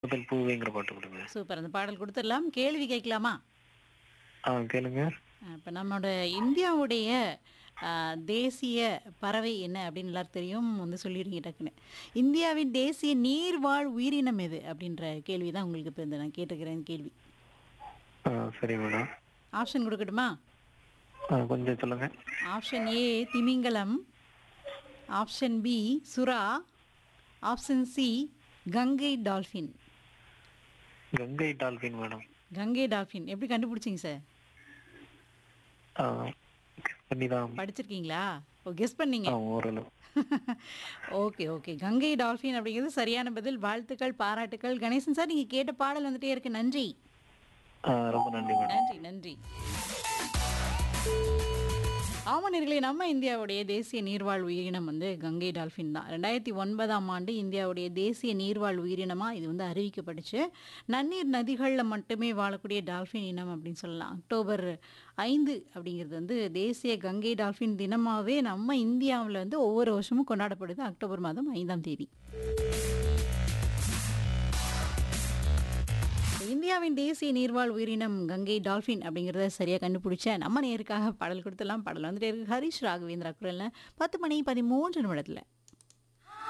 முதல் பூவேங்கிற பாட்டு கொடுங்க சூப்பர் அந்த பாடல் கொடுத்துடலாம் கேள்வி கேட்கலாமா ஆ கேளுங்க இப்போ நம்மளோட இந்தியாவுடைய ஆ, தேசிய பறவை என்ன அப்படின்னு எல்லாரும் தெரியும் வந்து சொல்லிடுங்க டக்குன்னு இந்தியாவின் தேசிய நீர்வாழ் உயிரினம் எது அப்படின்ற கேள்வி தான் உங்களுக்கு இப்போ இந்த நான் கேட்டுக்கிறேன் கேள்வி ஆ சரி மேடம் ஆப்ஷன் கொடுக்கட்டுமா ஆ கொஞ்சம் சொல்லுங்க ஆப்ஷன் ஏ திமிங்கலம் ஆப்ஷன் பி சுறா option C Ganga dolphin Ganga dolphin madam Ganga dolphin எப்படி கண்டுபிடிச்சிங்க சார் ஆ பண்ணி தான் படிச்சிருக்கீங்களா ஓ கெஸ் பண்ணீங்க ஆ ஓரளவு ஓகே ஓகே கங்கை டால்ஃபின் அப்படிங்கிறது சரியான பதில் வாழ்த்துக்கள் பாராட்டுக்கள் கணேசன் சார் நீங்க கேட்ட பாடல் வந்துட்டே இருக்கு நன்றி ஆ ரொம்ப நன்றி மேடம் நன்றி நன்றி ஆமனர்களே நம்ம இந்தியாவுடைய தேசிய நீர்வாழ் உயிரினம் வந்து கங்கை டால்ஃபின் தான் ரெண்டாயிரத்தி ஒன்பதாம் ஆண்டு இந்தியாவுடைய தேசிய நீர்வாழ் உயிரினமாக இது வந்து அறிவிக்கப்பட்டுச்சு நன்னீர் நதிகளில் மட்டுமே வாழக்கூடிய டால்ஃபின் இனம் அப்படின்னு சொல்லலாம் அக்டோபர் ஐந்து அப்படிங்கிறது வந்து தேசிய கங்கை டால்ஃபின் தினமாகவே நம்ம இந்தியாவில் வந்து ஒவ்வொரு வருஷமும் கொண்டாடப்படுது அக்டோபர் மாதம் ஐந்தாம் தேதி இந்தியாவின் தேசிய நீர்வாழ் உயிரினம் கங்கை டால்ஃபின் அப்படிங்கிறத சரியாக கண்டுபிடிச்ச நம்ம நேருக்காக பாடல் கொடுத்துலாம் பாடல் வந்துட்டு இருக்கு ஹரிஷ் ராகவேந்திரா குரல்ல பத்து மணி பதிமூன்று நிமிடத்தில்